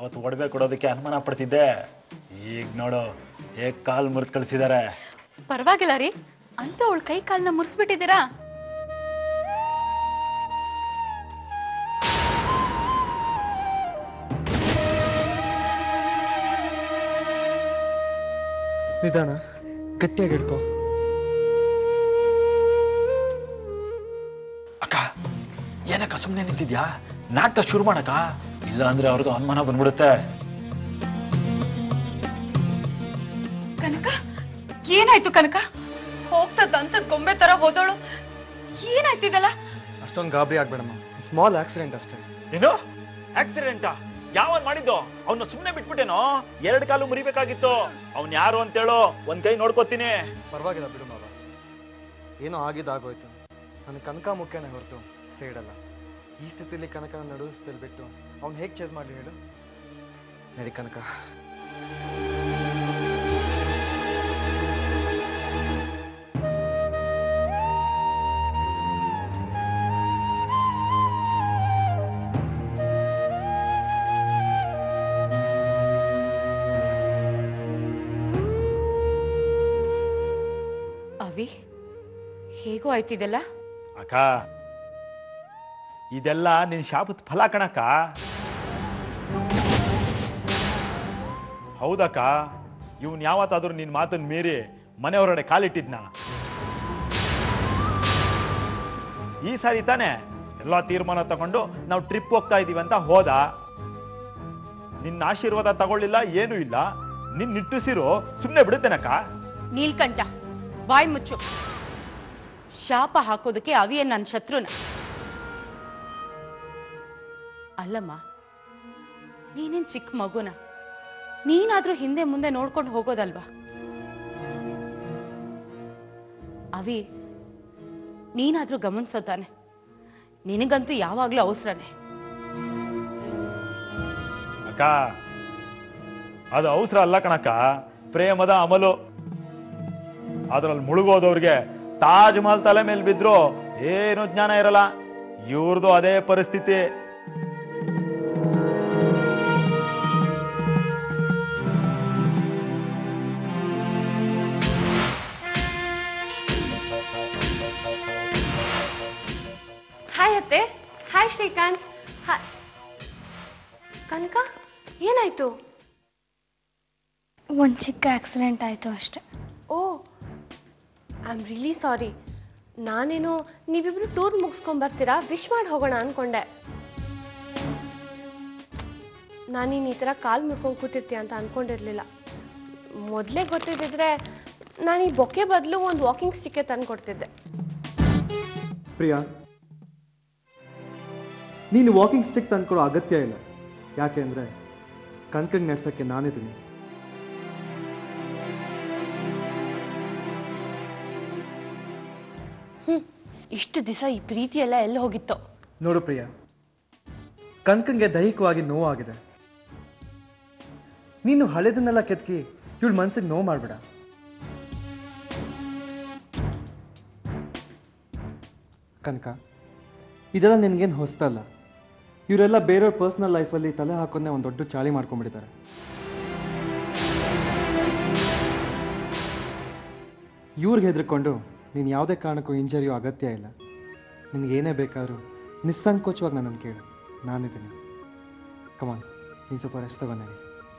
ಅವತ್ತು ಒಡವೆ ಕೊಡೋದಕ್ಕೆ ಅನುಮಾನ ಪಡ್ತಿದ್ದೆ ಈಗ ನೋಡು ಹೇಗ್ ಕಾಲ್ ಮುರಿದು ಕಳಿಸಿದ್ದಾರೆ ಪರವಾಗಿಲ್ಲ ರೀ ಅಂತ ಅವಳ ಕೈ ಕಾಲನ್ನ ಮುರಿಸ್ಬಿಟ್ಟಿದ್ದೀರಾ ನಿಧಾನ ಗಟ್ಟಿಯಾಗಿ ಹಿಡ್ಕೋ ಅಕ್ಕ ಏನಕ್ಕ ಸುಮ್ಮನೆ ನಿಂತಿದ್ಯಾ ನಾಟಕ ಶುರು ಮಾಡಕ್ಕ ಇಲ್ಲ ಅಂದ್ರೆ ಅವ್ರಿಗೂ ಅನುಮಾನ ಬಂದ್ಬಿಡುತ್ತೆ ಕನಕ ಏನಾಯ್ತು ಕನಕ ಹೋಗ್ತಾ ದಂತದ ಗೊಂಬೆ ತರ ಹೋದೋಳು ಏನಾಯ್ತಿದಲ್ಲ ಅಷ್ಟೊಂದು ಗಾಬರಿ ಆಗ್ಬೇಡಮ್ಮ ಸ್ಮಾಲ್ ಆಕ್ಸಿಡೆಂಟ್ ಅಷ್ಟೇ ಏನು ಆಕ್ಸಿಡೆಂಟಾ ಯಾವನ್ ಮಾಡಿದ್ದು ಅವನ್ನ ಸುಮ್ಮನೆ ಬಿಟ್ಬಿಟ್ಟೇನೋ ಎರಡು ಕಾಲು ಮುರಿಬೇಕಾಗಿತ್ತು ಅವ್ನ್ ಯಾರು ಅಂತೇಳು ಒಂದ್ ಕೈ ನೋಡ್ಕೋತೀನಿ ಪರವಾಗಿಲ್ಲ ಬಿಡು ಮಾವ ಏನೋ ಆಗಿದ್ದಾಗೋಯ್ತು ನನ್ನ ಕನಕ ಮುಖ್ಯನೇ ಹೊರತು ಸೇಡಲ್ಲ ಈ ಸ್ಥಿತಿಲಿ ಕನಕನ ನಡುವಿಸ್ತಲ್ಲಿ ಬಿಟ್ಟು ಅವ್ನು ಹೇಗೆ ಚೇಸ್ ಮಾಡಲಿ ಹೇಳು ನಡಿ ಕನಕ ಅವಿ ಹೇಗೂ ಆಯ್ತಿದೆಲ್ಲ ಅಕ್ಕ ಇದೆಲ್ಲ ನಿನ್ ಶಾಪದ ಫಲ ಕಣಕ್ಕ ಹೌದಕ್ಕ ಇವನ್ ಯಾವತ್ತಾದ್ರೂ ನಿನ್ ಮಾತನ್ನ ಮೀರಿ ಮನೆ ಹೊರಗಡೆ ಕಾಲಿಟ್ಟಿದ್ನ ಈ ಸಾರಿ ತಾನೆ ಎಲ್ಲಾ ತೀರ್ಮಾನ ತಗೊಂಡು ನಾವು ಟ್ರಿಪ್ ಹೋಗ್ತಾ ಇದೀವಿ ಅಂತ ಹೋದ ನಿನ್ನ ಆಶೀರ್ವಾದ ತಗೊಳ್ಳಿಲ್ಲ ಏನೂ ಇಲ್ಲ ನಿನ್ ನಿಟ್ಟುಸಿರು ಸುಮ್ಮನೆ ಬಿಡುತ್ತೇನಕ್ಕ ನೀಲ್ಕಂಠ ಬಾಯ್ ಮುಚ್ಚು ಶಾಪ ಹಾಕೋದಕ್ಕೆ ಅವಿಯ ನನ್ನ ಶತ್ರುನ ಅಲ್ಲಮ್ಮ ನೀನೇನ್ ಚಿಕ್ಕ ಮಗುನ ನೀನಾದ್ರೂ ಹಿಂದೆ ಮುಂದೆ ನೋಡ್ಕೊಂಡು ಹೋಗೋದಲ್ವಾ ಅವಿ ನೀನಾದ್ರೂ ಗಮನಿಸೋ ತಾನೆ ನಿನಗಂತೂ ಯಾವಾಗ್ಲೂ ಅವಸರನೇ ಅಕ್ಕ ಅದು ಅವಸರ ಅಲ್ಲ ಕಣಕ್ಕ ಪ್ರೇಮದ ಅಮಲು ಅದ್ರಲ್ಲಿ ಮುಳುಗೋದವ್ರಿಗೆ ತಾಜ್ ಮಹಲ್ ತಲೆ ಮೇಲೆ ಬಿದ್ರು ಏನು ಜ್ಞಾನ ಇರಲ್ಲ ಇವ್ರದ್ದು ಅದೇ ಪರಿಸ್ಥಿತಿ ಹಾಯ್ ಅತ್ತೆ ಹಾಯ್ ಶ್ರೀಕಾಂತ್ ಹಾಯ್ ಕನಕ ಏನಾಯ್ತು ಒಂದು ಚಿಕ್ಕ ಆಕ್ಸಿಡೆಂಟ್ ಆಯಿತು ಅಷ್ಟೆ oh I am really sorry ನಾನೇನು ನೀವಿಬ್ರು ಟೂರ್ ಮುಗಿಸ್ಕೊಂಡ್ ಬರ್ತೀರಾ ವಿಶ್ ಮಾಡಿ ಹೋಗೋಣ ಅನ್ಕೊಂಡೆ ನಾನೀನು ಈ ಥರ ಕಾಲ್ ಮುರ್ಕೊಂಡು ಕೂತಿರ್ತೀಯ ಅಂತ ಅನ್ಕೊಂಡಿರ್ಲಿಲ್ಲ ಮೊದಲೇ ಗೊತ್ತಿದ್ದಿದ್ರೆ ನಾನು ಈ ಬೊಕ್ಕೆ ಬದಲು ಒಂದು ವಾಕಿಂಗ್ ಸ್ಟಿಕ್ಕೆ ತಂದು ಕೊಡ್ತಿದ್ದೆ ಪ್ರಿಯಾ ನೀನು ವಾಕಿಂಗ್ ಸ್ಟಿಕ್ ತಂದ್ಕೊಳ್ಳೋ ಅಗತ್ಯ ಇಲ್ಲ ಯಾಕೆ ಅಂದರೆ ಕನ್ಕಂಗ್ ನಡ್ಸೋಕ್ಕೆ ನಾನಿದ್ದೀನಿ ಇಷ್ಟು ದಿವಸ ಈ ಪ್ರೀತಿ ಎಲ್ಲ ಎಲ್ಲಿ ಹೋಗಿತ್ತೋ ನೋಡು ಪ್ರಿಯಾ ಕನ್ಕಂಗೆ ದೈಹಿಕವಾಗಿ ನೋವಾಗಿದೆ ನೀನು ಹಳೆದನ್ನೆಲ್ಲ ಕೆತ್ಕಿ ಇವಳ ಮನ್ಸಿಗೆ ನೋವು ಮಾಡಬೇಡ ಕನಕ ಇದೆಲ್ಲ ನಿನಗೇನು ಹೊಸ್ತಲ್ಲ ಇವರೆಲ್ಲ ಬೇರೆಯವ್ರ ಪರ್ಸ್ನಲ್ ಲೈಫಲ್ಲಿ ತಲೆ ಹಾಕೊಂಡೆ ಒಂದು ದೊಡ್ಡ ಚಾಳಿ ಮಾಡ್ಕೊಂಡ್ಬಿಟ್ಟಿದ್ದಾರೆ ಇವ್ರಿಗೆ ಹೆದರ್ಕೊಂಡು ನೀನು ಯಾವುದೇ ಕಾರಣಕ್ಕೂ ಇಂಜರಿಯೋ ಅಗತ್ಯ ಇಲ್ಲ ನಿನಗೇನೇ ಬೇಕಾದರೂ ನಿಸ್ಸಂಕೋಚವಾಗಿ ನನ್ನನ್ನು ಕೇಳು ನಾನಿದ್ದೀನಿ ಕಮಾನ್ ನೀನು ಸ್ವಲ್ಪ ರೆಸ್ಟ್ ತಗೊಂಡೇನಿ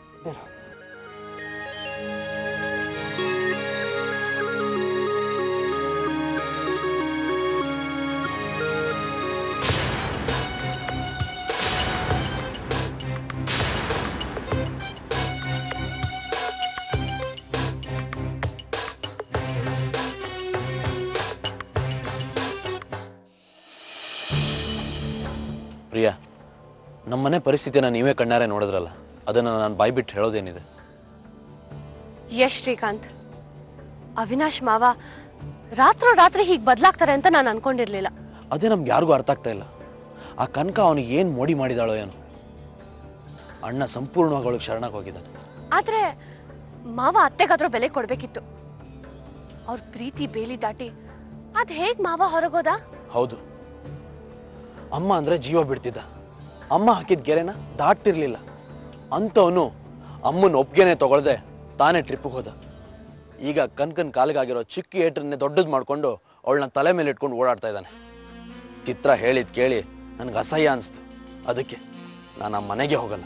ಪ್ರಿಯಾ ನಮ್ಮನೆ ಪರಿಸ್ಥಿತಿನ ನೀವೇ ಕಣ್ಣಾರೆ ನೋಡಿದ್ರಲ್ಲ ಅದನ್ನ ನಾನು ಬಾಯ್ಬಿಟ್ಟು ಹೇಳೋದೇನಿದೆ ಯಶ್ ಶ್ರೀಕಾಂತ್ ಅವಿನಾಶ್ ಮಾವ ರಾತ್ರೋ ರಾತ್ರಿ ಹೀಗೆ ಬದಲಾಗ್ತಾರೆ ಅಂತ ನಾನು ಅನ್ಕೊಂಡಿರ್ಲಿಲ್ಲ ಅದೇ ನಮ್ಗೆ ಯಾರಿಗೂ ಅರ್ಥ ಆಗ್ತಾ ಇಲ್ಲ ಆ ಕನಕ ಅವನಿಗೆ ಏನ್ ಮೋಡಿ ಮಾಡಿದಾಳೋ ಏನೋ ಅಣ್ಣ ಸಂಪೂರ್ಣವಾಗಿ ಅವಳಿಗೆ ಶರಣಕ್ಕೆ ಹೋಗಿದ್ದಾನೆ ಆದ್ರೆ ಮಾವ ಅತ್ತೆಗಾದ್ರೂ ಬೆಲೆ ಕೊಡ್ಬೇಕಿತ್ತು ಅವ್ರ ಪ್ರೀತಿ ಬೇಲಿ ದಾಟಿ ಅದ್ ಹೇಗ್ ಮಾವ ಹೊರಗೋದ ಹೌದು ಅಮ್ಮ ಅಂದ್ರೆ ಜೀವ ಬಿಡ್ತಿದ್ದ ಅಮ್ಮ ಹಾಕಿದ ಗೆರೆನ ದಾಟ್ತಿರ್ಲಿಲ್ಲ ಅಂತವನು ಅಮ್ಮನ ಒಪ್ಗೆನೆ ತಗೊಳ್ದೆ ತಾನೇ ಟ್ರಿಪ್ಗೆ ಹೋದ ಈಗ ಕನ್ಕನ್ ಕಾಲಿಗಾಗಿರೋ ಚಿಕ್ಕ ಏಟನ್ನೇ ದೊಡ್ಡದು ಮಾಡ್ಕೊಂಡು ಅವಳನ್ನ ತಲೆ ಮೇಲೆ ಇಟ್ಕೊಂಡು ಓಡಾಡ್ತಾ ಇದ್ದಾನೆ ಚಿತ್ರ ಹೇಳಿದ್ ಕೇಳಿ ನನ್ಗೆ ಅಸಹ್ಯ ಅನ್ಸ್ತು ಅದಕ್ಕೆ ನಾನು ಆ ಮನೆಗೆ ಹೋಗಲ್ಲ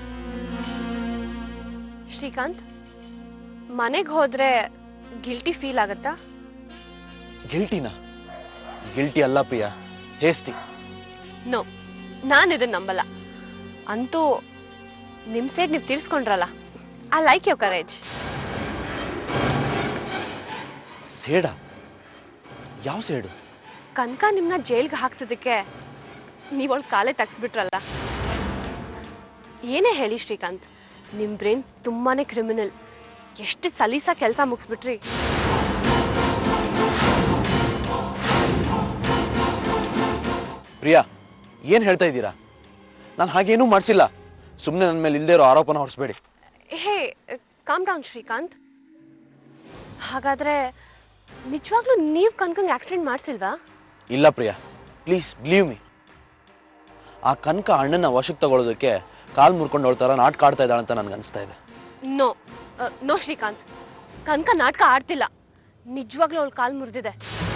ಶ್ರೀಕಾಂತ್ ಮನೆಗೆ ಹೋದ್ರೆ ಗಿಲ್ಟಿ ಫೀಲ್ ಆಗತ್ತಾ ಗಿಲ್ಟಿನ ಗಿಲ್ಟಿ ಅಲ್ಲ ಪ್ರಿಯ ಟೇಸ್ಟಿ ನೋ ನಾನು ಇದನ್ನ ನಂಬಲ್ಲ ಅಂತೂ ನಿಮ್ ಸೈಡ್ ನೀವು ತೀರ್ಸ್ಕೊಂಡ್ರಲ್ಲ ಐ ಲೈಕ್ ಯೋರ್ ಕರೇಜ್ ಸೇಡ ಯಾವ ಸೇಡು ಕನಕ ನಿಮ್ನ ಜೈಲ್ಗೆ ಹಾಕ್ಸೋದಕ್ಕೆ ನೀವಳ ಕಾಲೇ ತಗ್ಸ್ಬಿಟ್ರಲ್ಲ ಏನೇ ಹೇಳಿ ಶ್ರೀಕಾಂತ್ ನಿಮ್ ಬ್ರೈನ್ ತುಂಬಾನೇ ಕ್ರಿಮಿನಲ್ ಎಷ್ಟು ಸಲೀಸ ಕೆಲಸ ಮುಗಿಸ್ಬಿಟ್ರಿ ಪ್ರಿಯಾ ಏನ್ ಹೇಳ್ತಾ ಇದ್ದೀರಾ ನಾನು ಹಾಗೇನೂ ಮಾಡಿಸಿಲ್ಲ ಸುಮ್ಮನೆ ನನ್ನ ಮೇಲೆ ಇಲ್ದೇ ಇರೋ ಆರೋಪನ ಹೊರಿಸ್ಬೇಡಿ ಹೇ ಕಾಮ್ ಡೌನ್ ಶ್ರೀಕಾಂತ್ ಹಾಗಾದ್ರೆ ನಿಜವಾಗ್ಲೂ ನೀವ್ ಕನ್ಕಂಗ್ ಆಕ್ಸಿಡೆಂಟ್ ಮಾಡ್ಸಿಲ್ವಾ ಇಲ್ಲ ಪ್ರಿಯಾ ಪ್ಲೀಸ್ ಬಿಲೀವ್ ಮಿ ಆ ಕನಕ ಅಣ್ಣನ ವಶಕ್ಕೆ ತಗೊಳ್ಳೋದಕ್ಕೆ ಕಾಲ್ ಮುರ್ಕೊಂಡು ಅವಳ ಥರ ನಾಟಕ ಆಡ್ತಾ ಇದ್ದಾಳೆ ಅಂತ ನನ್ಗೆ ಅನಿಸ್ತಾ ಇದೆ ನೋ ನೋ ಶ್ರೀಕಾಂತ್ ಕನಕ ನಾಟಕ ಆಡ್ತಿಲ್ಲ ನಿಜವಾಗ್ಲೂ ಅವಳು ಕಾಲ್ ಮುರಿದಿದೆ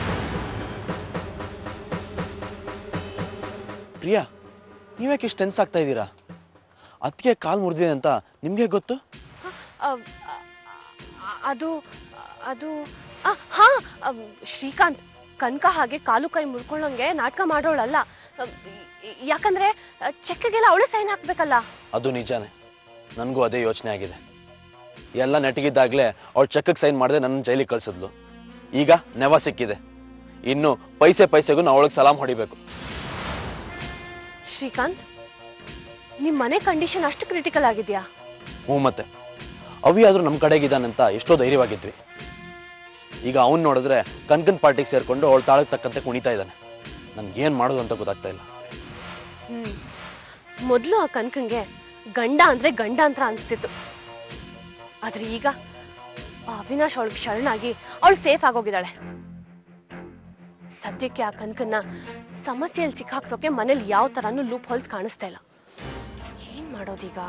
ಪ್ರಿಯಾ ನೀವ್ಯಾಕೆ ಇಷ್ಟು ಟೆನ್ಸ್ ಆಗ್ತಾ ಇದ್ದೀರಾ ಅದಕ್ಕೆ ಕಾಲ್ ಮುರಿದಿದೆ ಅಂತ ನಿಮ್ಗೆ ಗೊತ್ತು ಅ- ಅ- ಅದು ಅದು ಆ, ಹಾ ಅಮ್, ಶ್ರೀಕಾಂತ್ ಕನಕ ಹಾಗೆ ಕಾಲು ಕೈ ಮುರ್ಕೊಳ್ಳಂಗೆ ನಾಟಕ ಮಾಡೋಳಲ್ಲ ಅಮ್, ಯ- ಯಾಕಂದ್ರೆ ಚೆಕ್ಗೆಲ್ಲ ಅವಳೇ ಸೈನ್ ಹಾಕ್ಬೇಕಲ್ಲ ಅದು ನಿಜಾನೇ ನನಗೂ ಅದೇ ಯೋಚನೆ ಆಗಿದೆ ಎಲ್ಲ ನೆಟ್ಟಿಗಿದ್ದಾಗಲೇ ಅವಳು ಚೆಕ್ಗೆ ಸೈನ್ ಮಾಡದೆ ನನ್ನ ಜೈಲಿಗೆ ಕಳ್ಸಿದ್ಲು ಈಗ ನೆವ ಸಿಕ್ಕಿದೆ ಇನ್ನು ಪೈಸೆ ಪೈಸೆಗೂ ನಾವು ಅವಳಿಗೆ ಸಲಾಂ ಹೊಡಿಬೇಕು ಶ್ರೀಕಾಂತ್ ನಿಮ್ ಮನೆ ಕಂಡೀಷನ್ ಅಷ್ಟು ಕ್ರಿಟಿಕಲ್ ಆಗಿದ್ಯಾ ಹ್ಞೂ ಮತ್ತೆ ಅವಿ ಆದ್ರೂ ನಮ್ಮ ಕಡೆಗಿದ್ದಾನಂತ ಎಷ್ಟೋ ಧೈರ್ಯವಾಗಿದ್ವಿ ಈಗ ಅವನ್ ನೋಡಿದ್ರೆ ಕನ್ಕನ್ ಪಾರ್ಟಿಗೆ ಸೇರ್ಕೊಂಡು ಅವಳ ತಾಳಕ್ಕೆ ತಕ್ಕಂತೆ ಕುಣಿತಾ ಇದ್ದಾನೆ ನನ್ಗೆ ಏನ್ ಮಾಡೋದು ಅಂತ ಗೊತ್ತಾಗ್ತಾ ಇಲ್ಲ ಹ್ಮ್ ಮೊದ್ಲು ಆ ಕನ್ಕಂಗೆ ಗಂಡ ಅಂದ್ರೆ ಗಂಡ ಅಂತ ಅನ್ಸ್ತಿತ್ತು ಆದ್ರೆ ಈಗ ಆ ಅವಿನಾಶ್ ಅವಳಿಗೆ ಶರಣಾಗಿ ಅವಳು ಸೇಫ್ ಆಗೋಗಿದ್ದಾಳೆ ಸದ್ಯಕ್ಕೆ ಆ ಕನ್ಕನ್ನ ಸಮಸ್ಯೆಯಲ್ಲಿ ಸಿಕ್ಕಾಕ್ಸೋಕೆ ಮನೇಲಿ ಯಾವ ತರಾನು ಲೂಪ್ ಹೋಲ್ಸ್ ಕಾಣಿಸ್ತಾ ಇಲ್ಲ ಏನ್ ಮಾಡೋದೀಗ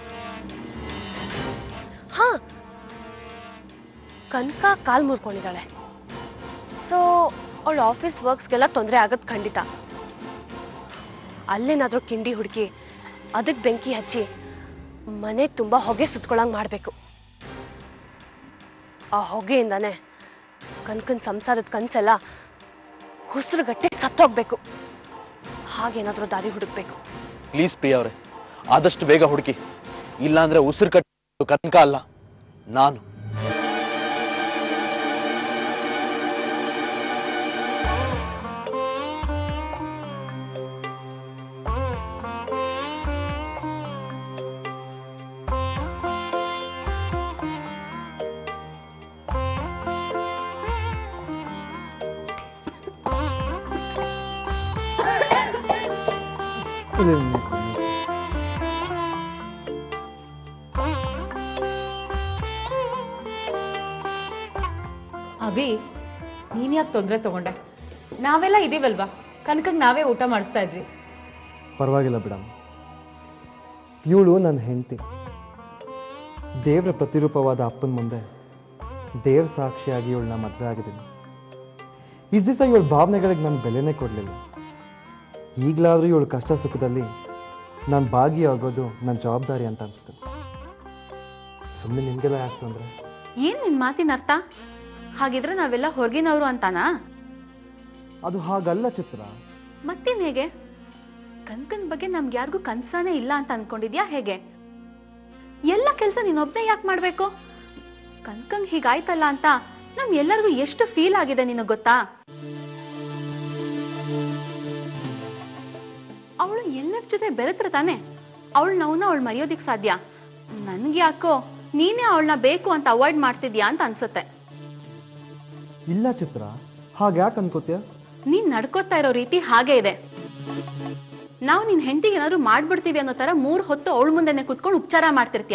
ಹಾ ಕನಕ ಕಾಲ್ ಮುರ್ಕೊಂಡಿದ್ದಾಳೆ ಸೊ ಅವಳ ಆಫೀಸ್ ವರ್ಕ್ಸ್ಗೆಲ್ಲ ತೊಂದರೆ ಆಗದ್ ಖಂಡಿತ ಅಲ್ಲೇನಾದ್ರೂ ಕಿಂಡಿ ಹುಡುಕಿ ಅದಕ್ಕೆ ಬೆಂಕಿ ಹಚ್ಚಿ ಮನೆ ತುಂಬಾ ಹೊಗೆ ಸುತ್ಕೊಳಂಗ್ ಮಾಡ್ಬೇಕು ಆ ಹೊಗೆಯಿಂದಾನೆ ಕನ್ಕನ್ ಸಂಸಾರದ ಕನ್ಸೆಲ್ಲ ಹುಸುರುಗಟ್ಟೆ ಸತ್ತೋಗ್ಬೇಕು ಹಾಗೇನಾದ್ರೂ ದಾರಿ ಹುಡುಕ್ಬೇಕು ಪ್ಲೀಸ್ ಪ್ರಿಯ ಅವರೇ ಆದಷ್ಟು ಬೇಗ ಹುಡುಕಿ ಇಲ್ಲಾಂದ್ರೆ ಉಸಿರು ಕಟ್ಟು ಕನಕ ಅಲ್ಲ ನಾನು ಇಲ್ಲ, ಇಲ್ಲ, ಇಲ್ಲ. ಅಭಿ ನೀನ್ ಯಾಕೆ ತೊಂದರೆ ತಗೊಂಡೆ ನಾವೆಲ್ಲ ಇದೀವಲ್ವಾ ಕನಕಂಗ್ ನಾವೇ ಊಟ ಮಾಡಿಸ್ತಾ ಇದ್ವಿ ಪರವಾಗಿಲ್ಲ ಬಿಡಮ್ಮ ಇವಳು ನನ್ನ ಹೆಂಡತಿ ದೇವರ ಪ್ರತಿರೂಪವಾದ ಅಪ್ಪನ ಮುಂದೆ ದೇವ್ರ ಸಾಕ್ಷಿಯಾಗಿ ಇವಳನ್ನ ಮದುವೆ ಆಗಿದ್ದೀನಿ ಇಷ್ಟು ದಿವಸ ಇವಳ ಭಾವನೆಗಳಿಗೆ ನಾನು ಬೆಲೆನೇ ಕೊಡಲಿಲ್ಲ ಈಗಲಾದರೂ ಇವಳು ಕಷ್ಟ ಸುಖದಲ್ಲಿ ನಾನು ಭಾಗಿಯಾಗೋದು ನನ್ನ ಜವಾಬ್ದಾರಿ ಅಂತ ಅನಿಸ್ತು ಸುಮ್ಮನೆ ನಿಮಗೆಲ್ಲ ಯಾಕೆ ತೊಂದರೆ ಏನ್ ನಿನ್ ಮಾತಿನ ಅರ್ಥ ಹಾಗಿದ್ರೆ ನಾವೆಲ್ಲ ಹೊರಗಿನವರು ಅಂತಾನಾ ಅದು ಹಾಗಲ್ಲ ಚಿತ್ರ ಮತ್ತಿನ್ ಹೇಗೆ ಕನ್ಕನ್ ಬಗ್ಗೆ ನಮ್ಗೆ ಯಾರಿಗೂ ಕನ್ಸಾನೇ ಇಲ್ಲ ಅಂತ ಅನ್ಕೊಂಡಿದ್ಯಾ ಹೇಗೆ ಎಲ್ಲ ಕೆಲಸ ನೀನೊಬ್ನೇ ಯಾಕೆ ಮಾಡ್ಬೇಕು ಕನ್ಕಂಗ್ ಹೀಗಾಯ್ತಲ್ಲ ಅಂತ ನಮ್ ಎಲ್ಲರಿಗೂ ಎಷ್ಟು ಫೀಲ್ ಆಗಿದೆ ನಿನಗ್ ಗೊತ್ತಾ ಅವಳು ಎಲ್ಲರ ಜೊತೆ ಬೆರೆತ್ರ ತಾನೆ ಅವಳು ನೋವನ್ನ ಅವಳು ಮರೆಯೋದಿಕ್ ಸಾಧ್ಯ ನನ್ಗೆ ಯಾಕೋ ನೀನೇ ಅವಳನ್ನ ಬೇಕು ಅಂತ ಅವಾಯ್ಡ್ ಮಾಡ್ತಿದ್ಯಾ ಅಂತ ಅನ್ಸುತ್ತೆ ಇಲ್ಲ ಚಿತ್ರ ಹಾಗೆ ಯಾಕೆ ಅನ್ಕೋತೀಯ ನೀನ್ ನಡ್ಕೋತಾ ಇರೋ ರೀತಿ ಹಾಗೆ ಇದೆ ನಾವು ನಿನ್ ಹೆಂಡತಿಗೆ ಏನಾದ್ರು ಮಾಡ್ಬಿಡ್ತೀವಿ ಅನ್ನೋ ತರ ಮೂರ್ ಹೊತ್ತು ಅವಳ ಮುಂದೆನೆ ಕುತ್ಕೊಂಡು ಉಪಚಾರ ಮಾಡ್ತಿರ್ತೀಯ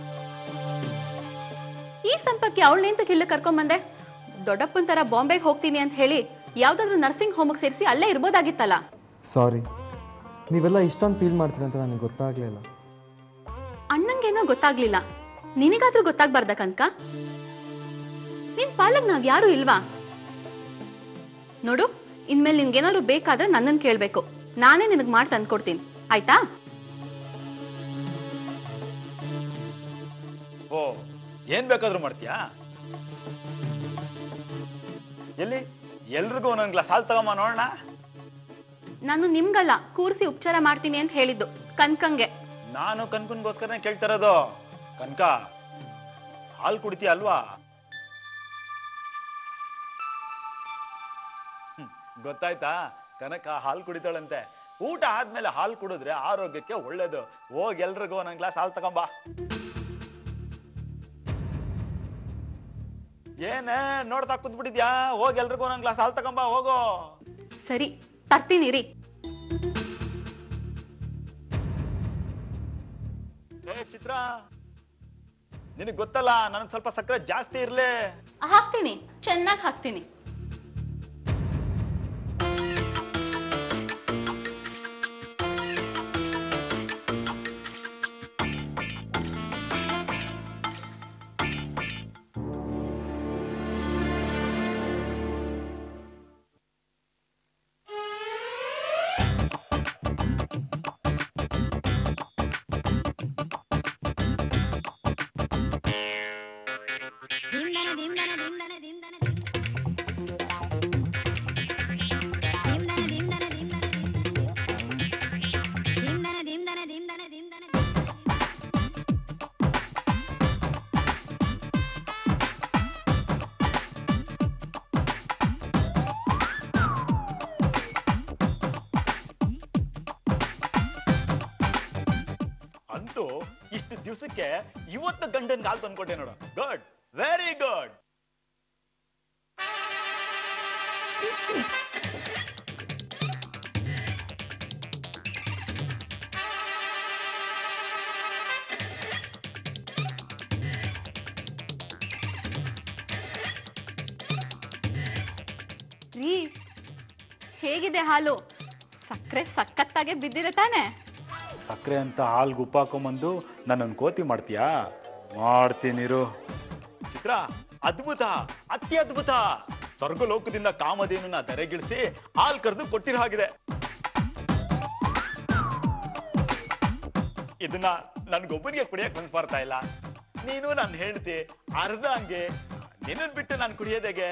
ಈ ಸಂಪರ್ಕಕ್ಕೆ ಅವಳನ್ನೆಂತ ಇಲ್ಲಿ ಕರ್ಕೊಂಬಂದೆ ದೊಡ್ಡಪ್ಪನ ತರ ಬಾಂಬೆಗೆ ಹೋಗ್ತೀನಿ ಅಂತ ಹೇಳಿ ಯಾವ್ದಾದ್ರು ನರ್ಸಿಂಗ್ ಹೋಮಕ್ ಸೇರಿಸಿ ಅಲ್ಲೇ ಇರ್ಬೋದಾಗಿತ್ತಲ್ಲ ಸಾರಿ ನೀವೆಲ್ಲ ಇಷ್ಟೊಂದು ಫೀಲ್ ಮಾಡ್ತೀರಿ ಅಂತ ನನಗೆ ಗೊತ್ತಾಗಲಿಲ್ಲ ಅಣ್ಣಂಗೇನೋ ಗೊತ್ತಾಗ್ಲಿಲ್ಲ ನಿನಗಾದ್ರೂ ಗೊತ್ತಾಗ್ಬಾರ್ದ ಕನಕ ನಿನ್ ಪಾಲಕ್ ನಾವ್ ಯಾರು ಇಲ್ವಾ ನೋಡು ಇನ್ಮೇಲೆ ನಿನ್ಗೇನಾದ್ರು ಬೇಕಾದ್ರೆ ನನ್ನನ್ ಕೇಳ್ಬೇಕು ನಾನೇ ನಿನಗ್ ಮಾಡಿ ತಂದ್ಕೊಡ್ತೀನಿ ಆಯ್ತಾ ಓ ಏನ್ ಬೇಕಾದ್ರೂ ಮಾಡ್ತೀಯಾ ಎಲ್ಲಿ ಎಲ್ರಿಗೂ ಒಂದೊಂದ್ ಗ್ಲಾಸ್ ಹಾಲು ತಗೊಂಬ ನೋಡೋಣ ನಾನು ನಿಮ್ಗಲ್ಲ ಕೂರಿಸಿ ಉಪಚಾರ ಮಾಡ್ತೀನಿ ಅಂತ ಹೇಳಿದ್ದು ಕನ್ಕಂಗೆ ನಾನು ಕನ್ಕನ್ಗೋಸ್ಕರನೇ ಕೇಳ್ತಾ ಇರೋದು ಕನ್ಕ ಹಾಲು ಕುಡಿತೀಯ ಅಲ್ವಾ ಹ್ಮ್, ಗೊತ್ತಾಯ್ತಾ ಕನಕ ಹಾಲು ಕುಡಿತಾಳಂತೆ ಊಟ ಆದ್ಮೇಲೆ ಹಾಲು ಕುಡಿದ್ರೆ ಆರೋಗ್ಯಕ್ಕೆ ಒಳ್ಳೇದು ಹೋಗ್ ಎಲ್ರಿಗೂ ಒಂದೊಂದ್ ಗ್ಲಾಸ್ ಹಾಲು ತಗೊಂಬಾ ಏನೇ ನೋಡ್ತಾ ಕೂತ್ಬಿಟ್ಟಿದ್ಯಾ ಹೋಗ್ ಎಲ್ರಿಗೂ ಒಂದೊಂದ್ ಗ್ಲಾಸ್ ಹಾಲು ತಗೊಂಬಾ ಹೋಗೋ ಸರಿ ತರ್ತೀನಿ ರೀ ಏ ಚಿತ್ರ ನಿನಗ್ ಗೊತ್ತಲ್ಲ ನನಗ್ ಸ್ವಲ್ಪ ಸಕ್ಕರೆ ಜಾಸ್ತಿ ಇರ್ಲಿ ಹಾಕ್ತೀನಿ ಚೆನ್ನಾಗಿ ಹಾಕ್ತೀನಿ ಅಂತೂ ಇಷ್ಟು ದಿವಸಕ್ಕೆ ಇವತ್ತು ಗಂಡನ್ ಕಾಲ್ ತಂದ್ಕೊಟ್ಟೆ ನೋಡು ಗುಡ್ ವೆರಿ ಗುಡ್ ರೀ ಹೇಗಿದೆ ಹಾಲು ಸಕ್ಕರೆ ಸಖತ್ತಾಗೆ ಬಿದ್ದಿದೆ ತಾನೆ ಸಕ್ಕರೆ ಅಂತ ಹಾಲ್ ಗುಪ್ಪ ಹಾಕೊಂಬಂದು ನನ್ನನ್ನು ಕೋತಿ ಮಾಡ್ತೀಯಾ ಮಾಡ್ತೀನಿರು ಚಿತ್ರ ಅದ್ಭುತ ಅತಿ ಅದ್ಭುತ ಸ್ವರ್ಗಲೋಕದಿಂದ ಕಾಮಧೇನುನ ಧರೆಗಿಳಿಸಿ ಹಾಲ್ ಕರೆದು ಕೊಟ್ಟಿರೋ ಹಾಗಿದೆ ಇದನ್ನ ನನ್ಗೊಬ್ಬನಿಗೆ ಕುಡಿಯಕ್ ಮನ್ಸ್ ಬರ್ತಾ ಇಲ್ಲ ನೀನು ನನ್ನ ಹೆಂಡತಿ ಅರ್ಧ ಹಂಗೆ ನಿನ್ನನ್ ಬಿಟ್ಟು ನಾನು ಕುಡಿಯೋದೆಗೆ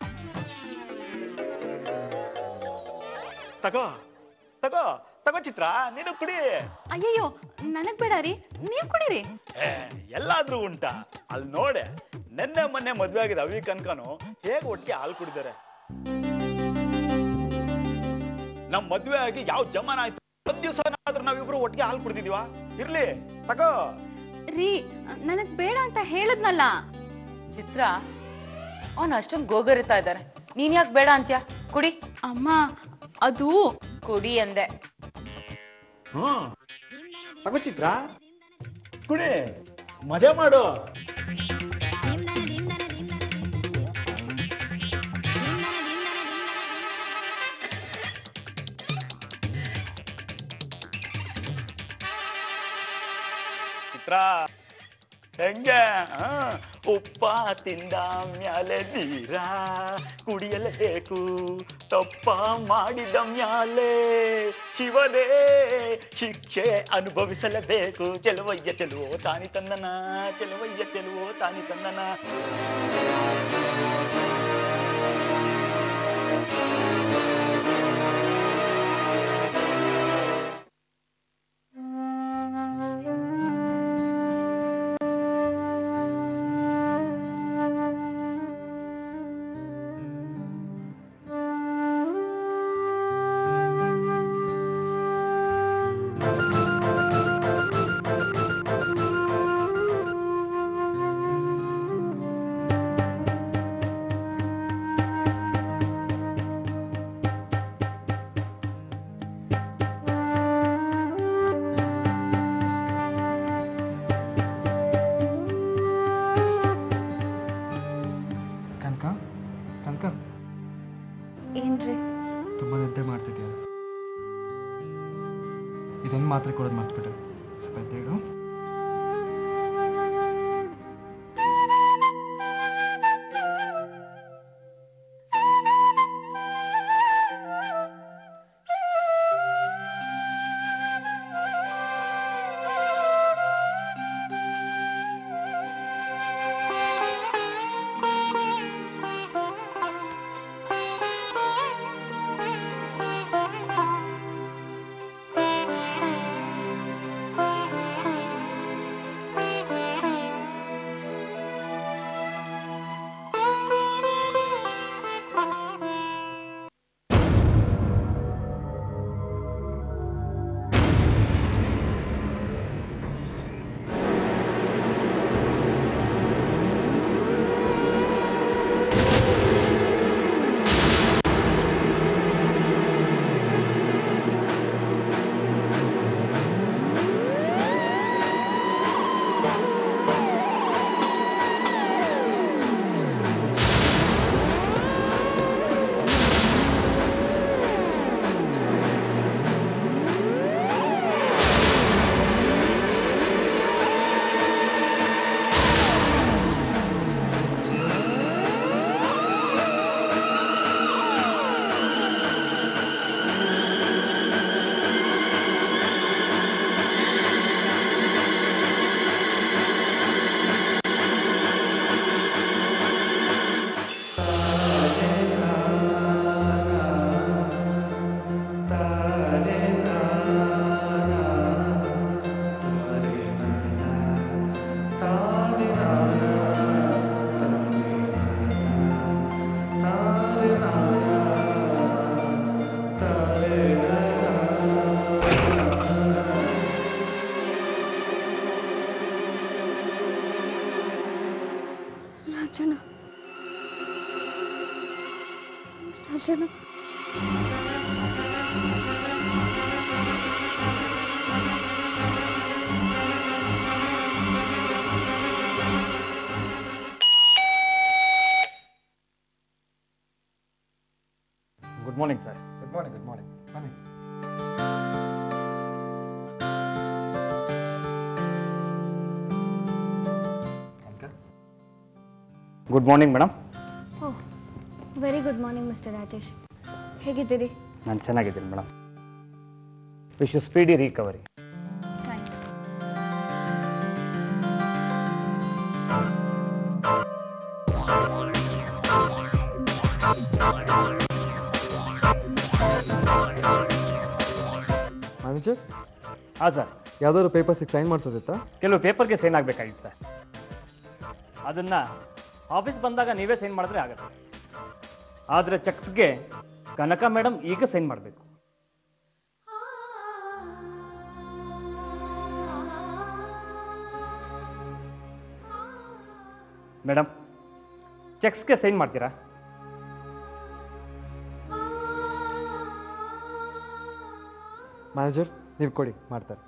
ತಗೋ ತಗೋ ತಗೋ ಚಿತ್ರ ನೀನು ಕುಡಿ ಅಯ್ಯಯ್ಯೋ ನನಗ್ ಬೇಡ ರೀ ನೀವ್ ಕುಡೀರಿ ಏ, ಎಲ್ಲಾದ್ರೂ ಉಂಟಾ ಅಲ್ಲಿ ನೋಡೆ ನೆನ್ನೆ ಮೊನ್ನೆ ಮದ್ವೆ ಆಗಿದ ಅವಿ ಕನ್ಕನು ಹೇಗೆ ಒಟ್ಟಿಗೆ ಹಾಲು ಕುಡಿದಾರೆ ನಮ್ ಮದ್ವೆ ಆಗಿ ಯಾವ ಜಮಾನ ಆಯ್ತು ಒಂದ್ ದಿವಸ ಆದ್ರೂ ನಾವಿಬ್ರು ಒಟ್ಟಿಗೆ ಹಾಲು ಕುಡ್ದಿದೀವಾ ಇರ್ಲಿ ತಗೋ ರೀ ನನಗ್ ಬೇಡ ಅಂತ ಹೇಳದ್ನಲ್ಲ ಚಿತ್ರ ಅವನು ಅಷ್ಟೊಂದು ಗೋಗರಿತಾ ಇದ್ದಾರೆ ನೀನ್ ಯಾಕೆ ಬೇಡ ಅಂತ್ಯ ಕುಡಿ ಅಮ್ಮ ಅದು ಕುಡಿ ಅಂದೆ ಹ್ಮ್ ತಗೋ ಚಿತ್ರ ಕುಡಿ ಮಜಾ ಮಾಡು ಚಿತ್ರ ಹೆಂಗೆ ಆ, ಉಪ್ಪ ತಿಂದ ಮ್ಯಾಲೆ ನೀರ ಕುಡಿಯಲೇಬೇಕು ತಪ್ಪ ಮಾಡಿದ ಮ್ಯಾಲೆ ಶಿವನೇ ಶಿಕ್ಷೆ ಅನುಭವಿಸಲೇಬೇಕು ಚೆಲುವಯ್ಯ ಚೆಲುವೋ ತಾನಿ ತಂದನ ಚೆಲುವಯ್ಯ ಚೆಲುವೋ ತಾನಿ ತಂದನ ಕನಕ ಕನಕ ಏನ್ರಿ ತುಂಬ ನಿದ್ದೆ ಮಾಡ್ತಿದ್ಯಾ ಇದೊಂದು ಮಾತ್ರೆ ಕೊಡೋದು ಮರ್ತ್ಬಿಟ್ಟೆ ಸ್ವಲ್ಪ ಎದ್ದೇಳು Rajanna Rajanna good morning sir good morning good morning ಬನ್ನಿ good morning madam oh very good morning mister Rajesh ಹೇಗಿದ್ದೀರಿ ನಾನು ಚೆನ್ನಾಗಿದ್ದೀನಿ madam wish you speedy recovery thanks manager ಹಾಂ ಸರ್ ಯಾವ್ದಾದ್ರು ಪೇಪರ್ಸಿಗೆ ಸೈನ್ ಮಾಡಿಸೋದಿತ್ತಾ ಕೆಲವು ಪೇಪರ್ಗೆ ಸೈನ್ ಆಗಬೇಕಾಗಿತ್ತು ಸರ್ ಅದನ್ನ ಆಫೀಸ್ ಬಂದಾಗ ನೀವೇ ಸೈನ್ ಮಾಡಿದ್ರೆ ಆಗುತ್ತೆ ಆದರೆ ಚೆಕ್ಸ್ಗೆ ಕನಕ ಮೇಡಮ್ ಈಗ ಸೈನ್ ಮಾಡಬೇಕು ಮೇಡಮ್ ಚೆಕ್ಸ್ಗೆ ಸೈನ್ ಮಾಡ್ತೀರಾ ಮ್ಯಾನೇಜರ್ ನೀವು ಕೊಡಿ ಮಾಡ್ತಾರೆ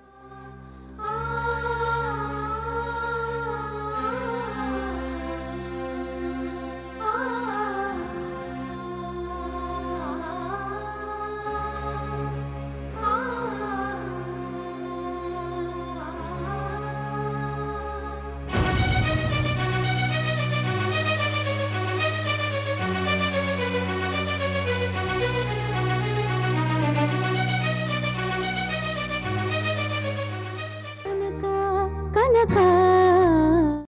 ಕನಕ